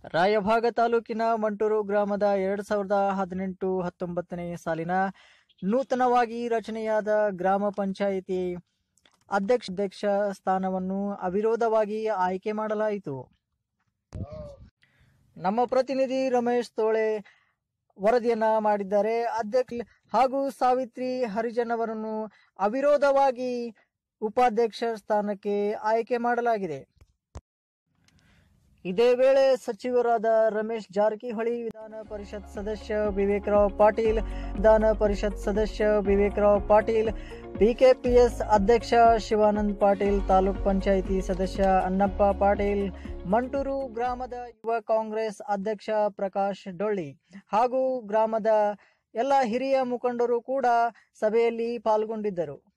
ರಾಯಭಾಗ ತಾಲೂಕಿನ ಮಂಟೂರು ಗ್ರಾಮದ ಎರಡ್ ಸಾವಿರದ ಹದಿನೆಂಟು ಹತ್ತೊಂಬತ್ತನೇ ಸಾಲಿನ ನೂತನವಾಗಿ ರಚನೆಯಾದ ಗ್ರಾಮ ಪಂಚಾಯಿತಿ ಅಧ್ಯಕ್ಷ ಅಧ್ಯಕ್ಷ ಸ್ಥಾನವನ್ನು ಅವಿರೋಧವಾಗಿ ಆಯ್ಕೆ ಮಾಡಲಾಯಿತು ನಮ್ಮ ಪ್ರತಿನಿಧಿ ರಮೇಶ್ ತೋಳೆ ವರದಿಯನ್ನ ಮಾಡಿದ್ದಾರೆ ಅಧ್ಯಕ್ಷ ಹಾಗೂ ಸಾವಿತ್ರಿ ಹರಿಜನ್ ಅವರನ್ನು ಅವಿರೋಧವಾಗಿ ಉಪಾಧ್ಯಕ್ಷ ಸ್ಥಾನಕ್ಕೆ ಆಯ್ಕೆ ಮಾಡಲಾಗಿದೆ ಇದೇ ವೇಳೆ ಸಚಿವರಾದ ರಮೇಶ್ ಜಾರಕಿಹೊಳಿ ವಿಧಾನ ಪರಿಷತ್ ಸದಸ್ಯ ವಿವೇಕರಾವ್ ಪಾಟೀಲ್ ವಿಧಾನ ಪರಿಷತ್ ಸದಸ್ಯ ವಿವೇಕರಾವ್ ಪಾಟೀಲ್ ಬಿಕೆಪಿಎಸ್ ಅಧ್ಯಕ್ಷ ಶಿವಾನಂದ್ ಪಾಟೀಲ್ ತಾಲೂಕ್ ಪಂಚಾಯಿತಿ ಸದಸ್ಯ ಅನ್ನಪ್ಪ ಪಾಟೀಲ್ ಮಂಟೂರು ಗ್ರಾಮದ ಯುವ ಕಾಂಗ್ರೆಸ್ ಅಧ್ಯಕ್ಷ ಪ್ರಕಾಶ್ ಡೊಳ್ಳಿ ಹಾಗೂ ಗ್ರಾಮದ ಎಲ್ಲ ಹಿರಿಯ ಮುಖಂಡರು ಕೂಡ ಸಭೆಯಲ್ಲಿ ಪಾಲ್ಗೊಂಡಿದ್ದರು